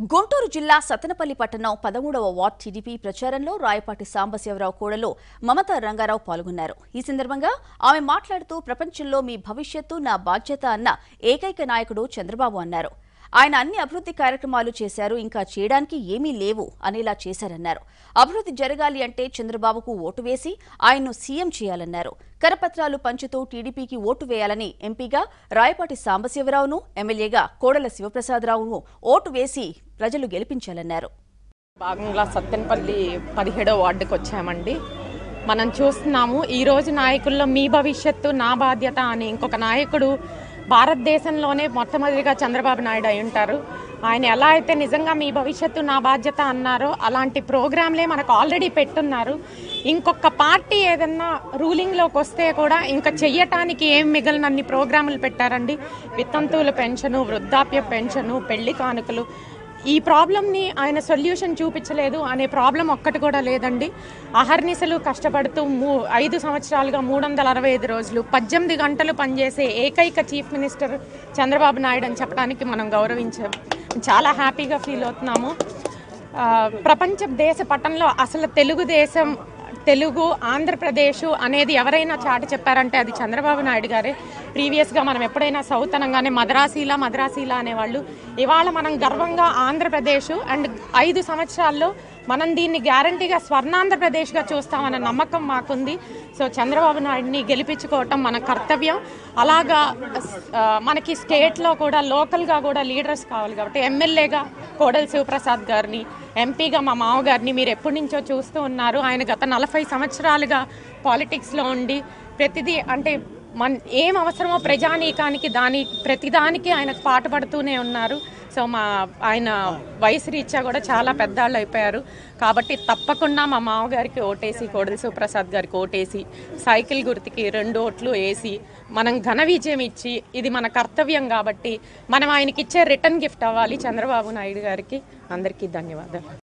గుంటూరు జిల్లా సత్తెనపల్లి పట్టణం పదమూడవ వార్డ్ టీడీపీ ప్రచారంలో రాయపాటి సాంబశివరావు కోడలు మమతా రంగారావు పాల్గొన్నారు ఈ సందర్భంగా ఆమె మాట్లాడుతూ ప్రపంచంలో మీ భవిష్యత్తు నా బాధ్యత అన్న ఏకైక నాయకుడు చంద్రబాబు అన్నారు ఆయన అన్ని అభివృద్ధి కార్యక్రమాలు చేశారు ఇంకా చేయడానికి ఏమీ లేవు అనేలా చేశారన్నారు అభివృద్ధి జరగాలి అంటే చంద్రబాబుకు ఓటు వేసి ఆయన్ను సీఎం చేయాలన్నారు కరపత్రాలు పంచుతూ టీడీపీకి ఓటు వేయాలని ఎంపీగా రాయపాటి సాంబశివరావును ఎమ్మెల్యేగా కోడల శివప్రసాదరావును ఓటు వేసి ప్రజలు గెలిపించాలన్నారు భాగంగా సత్తెనపల్లి పదిహేడో వార్డుకి వచ్చామండి మనం చూస్తున్నాము ఈ రోజు నాయకుల్లో మీ భవిష్యత్తు నా బాధ్యత అని ఇంకొక నాయకుడు భారతదేశంలోనే మొట్టమొదటిగా చంద్రబాబు నాయుడు అయి ఉంటారు ఆయన ఎలా అయితే నిజంగా మీ భవిష్యత్తు నా బాధ్యత అన్నారో అలాంటి ప్రోగ్రాంలే మనకు ఆల్రెడీ పెట్టున్నారు ఇంకొక పార్టీ ఏదన్నా రూలింగ్లోకి వస్తే కూడా ఇంకా చెయ్యటానికి ఏం మిగిలినన్ని ప్రోగ్రాములు పెట్టారండి వితంతువుల పెన్షను వృద్ధాప్య పెన్షను పెళ్లి కానుకలు ఈ ప్రాబ్లమ్ని ఆయన సొల్యూషన్ చూపించలేదు అనే ప్రాబ్లం ఒక్కటి కూడా లేదండి అహర్నిశలు కష్టపడుతూ మూ ఐదు సంవత్సరాలుగా మూడు వందల అరవై ఐదు రోజులు పద్దెనిమిది గంటలు పనిచేసే ఏకైక చీఫ్ మినిస్టర్ చంద్రబాబు నాయుడు అని చెప్పడానికి మనం గౌరవించాం చాలా హ్యాపీగా ఫీల్ అవుతున్నాము ఆ, ప్రపంచ దేశ పట్టణంలో అసలు తెలుగుదేశం తెలుగు ఆంధ్రప్రదేశ్ అనేది ఎవరైనా చాటి చెప్పారంటే అది చంద్రబాబు నాయుడు గారే ప్రీవియస్గా మనం ఎప్పుడైనా సౌత్ అనగానే మద్రాసీలా మద్రాసీలా అనేవాళ్ళు ఇవాళ మనం గర్వంగా ఆంధ్రప్రదేశ్ అండ్ ఐదు సంవత్సరాల్లో మనం దీన్ని గ్యారంటీగా స్వర్ణాంధ్రప్రదేశ్గా చూస్తామన్న నమ్మకం మాకుంది సో చంద్రబాబు నాయుడిని గెలిపించుకోవటం మన కర్తవ్యం అలాగా ఆ, మనకి స్టేట్లో కూడా లోకల్గా కూడా లీడర్స్ కావాలి కాబట్టి ఎమ్మెల్యేగా కోడలి శివప్రసాద్ గారిని ఎంపీగా మా మామగారిని మీరు ఎప్పటి నుంచో చూస్తూ ఉన్నారు ఆయన గత నలభై సంవత్సరాలుగా పాలిటిక్స్లో ఉండి ప్రతిదీ అంటే మన ఏం అవసరమో ప్రజానీకానికి దాని ప్రతిదానికి ఆయనకు పాటుపడుతూనే ఉన్నారు సో మా ఆయన వయసు రీత్యా కూడా చాలా పెద్దాళ్ళు అయిపోయారు కాబట్టి తప్పకుండా మా మామగారికి ఓటేసి కోడలి శివప్రసాద్ గారికి ఓటేసి సైకిల్ గుర్తుకి రెండు ఓట్లు వేసి మనం ఘన విజయం ఇచ్చి ఇది మన కర్తవ్యం కాబట్టి మనం ఆయనకి ఇచ్చే రిటర్న్ గిఫ్ట్ అవ్వాలి చంద్రబాబు నాయుడు గారికి అందరికీ ధన్యవాదాలు